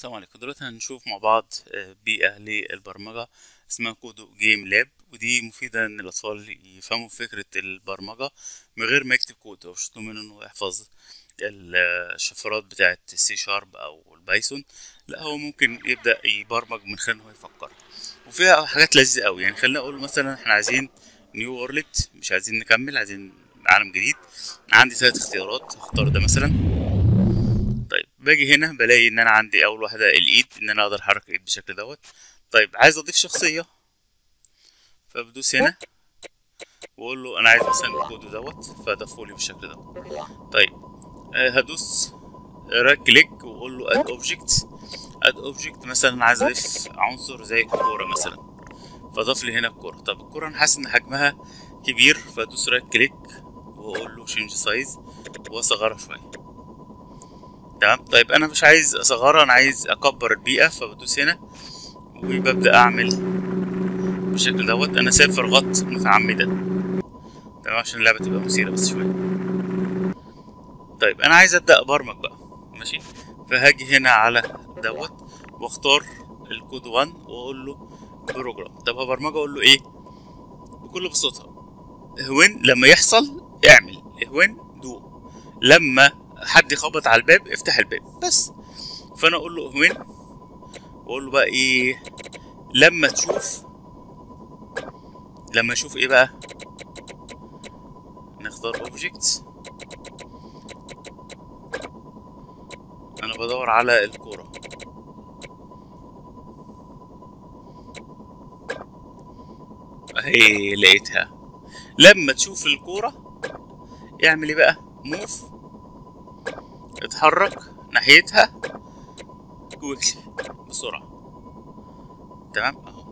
السلام عليكم دلوقتي هنشوف مع بعض آه، بيئة للبرمجة اسمها كودو جيم لاب ودي مفيدة ان الاطفال يفهموا فكرة البرمجة من غير ما يكتب كود او يطلب منه انه يحفظ ال- الشفرات بتاعة السي شارب او البايثون لا هو ممكن يبدأ يبرمج من خلال ان هو يفكر وفيها حاجات لذيذة قوي يعني خلينا اقول مثلا احنا عايزين نيو وورلد مش عايزين نكمل عايزين عالم جديد عندي ثلاث اختيارات هختار ده مثلا طيب باجي هنا بلاقي ان انا عندي اول واحده الايد ان انا اقدر احرك الايد بالشكل دوت طيب عايز اضيف شخصيه فبدوس هنا واقول له انا عايز مثلا الكود دوت فضافه لي بالشكل دوت طيب آه هدوس رايت كليك واقول له اد اوبجكت اد اوبجكت مثلا عايز اضيف عنصر زي الكوره مثلا فضاف لي هنا الكوره طب الكوره انا حاسس ان حجمها كبير فادوس رايت كليك واقول له شينج سايز واصغرها شويه تمام طيب انا مش عايز اصغرها انا عايز اكبر البيئه فبدوس هنا وببدا اعمل بالشكل دوت انا سايب فراغات متعمده تمام عشان اللعبه تبقى مثيره بس شويه طيب انا عايز ابدا ابرمج بقى ماشي فهاجي هنا على دوت واختار الكود 1 واقول له بروجرام طب هبرمجه اقول له ايه بكل بساطه وين لما يحصل اعمل وين دو لما حد يخبط على الباب افتح الباب بس فانا اقول له وين واقول له بقى ايه لما تشوف لما اشوف ايه بقى نختار اوبجكت انا بدور على الكوره اهي لقيتها لما تشوف الكوره اعمل ايه بقى موف اتحرك ناحيتها كويكلي بسرعة تمام اهو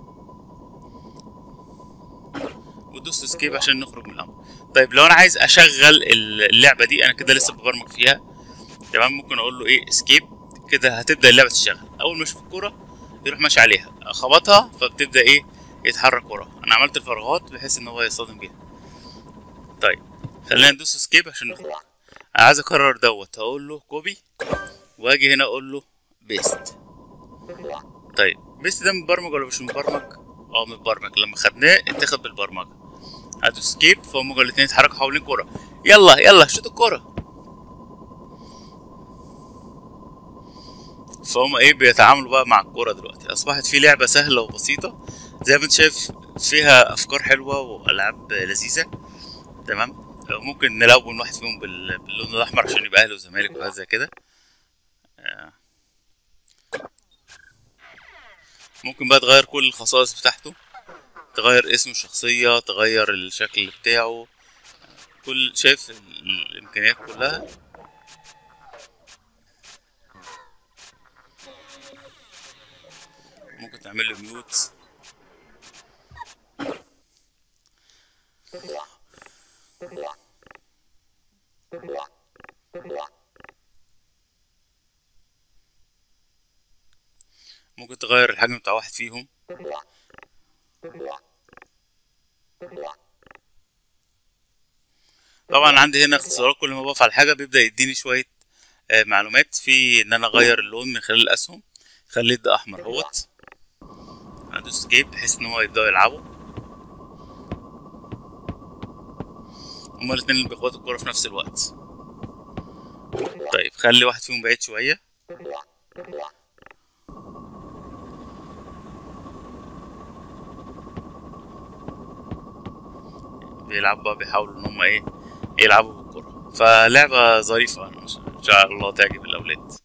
ودوس اسكيب عشان نخرج من الامر طيب لو انا عايز اشغل اللعبة دي انا كده لسه ببرمج فيها تمام ممكن اقول له ايه اسكيب كده هتبدا اللعبة تشتغل اول ما اشوف الكورة يروح ماشي عليها خبطها فبتبدا ايه يتحرك وراها انا عملت الفراغات بحيث ان هو يصطدم بيها طيب خلينا ندوس اسكيب عشان نخرج انا عايز اكرر دوت هقول له كوبي واجي هنا اقول له بيست طيب بيست ده مبرمج ولا مش مبرمج اه متبرمج لما خدناه اتاخد بالبرمجه ادوس سكيب فهم الاتنين يتحركوا حوالين كوره يلا يلا شوط الكوره فهم ايه بيتعاملوا بقى مع الكوره دلوقتي اصبحت في لعبه سهله وبسيطه زي ما انت شايف فيها افكار حلوه والعاب لذيذه تمام ممكن نلون واحد فيهم بال- باللون الاحمر عشان يبقى اهلي وزمالك وحاجات زي كده آه. ممكن بقى تغير كل الخصائص بتاعته تغير اسم الشخصية تغير الشكل بتاعه كل شايف ال- الامكانيات كلها ممكن تعمل له ميوت ممكن تغير الحجم بتاع واحد فيهم طبعا عندي هنا اختصارات كل ما بقف على حاجه بيبدا يديني شويه آه، معلومات في ان انا اغير اللون من خلال الاسهم خليه ده احمر اهوت ادوس سكيب بحيث ان هو يبداوا يلعبوا هما الاتنين اللي بيخبطوا الكوره في نفس الوقت طيب خلي واحد فيهم بعيد شويه بيلعبوا بقى بيحاولوا ان هم ايه يلعبوا بالكرة فلعبة ظريفة ان شاء الله تعجب الاولاد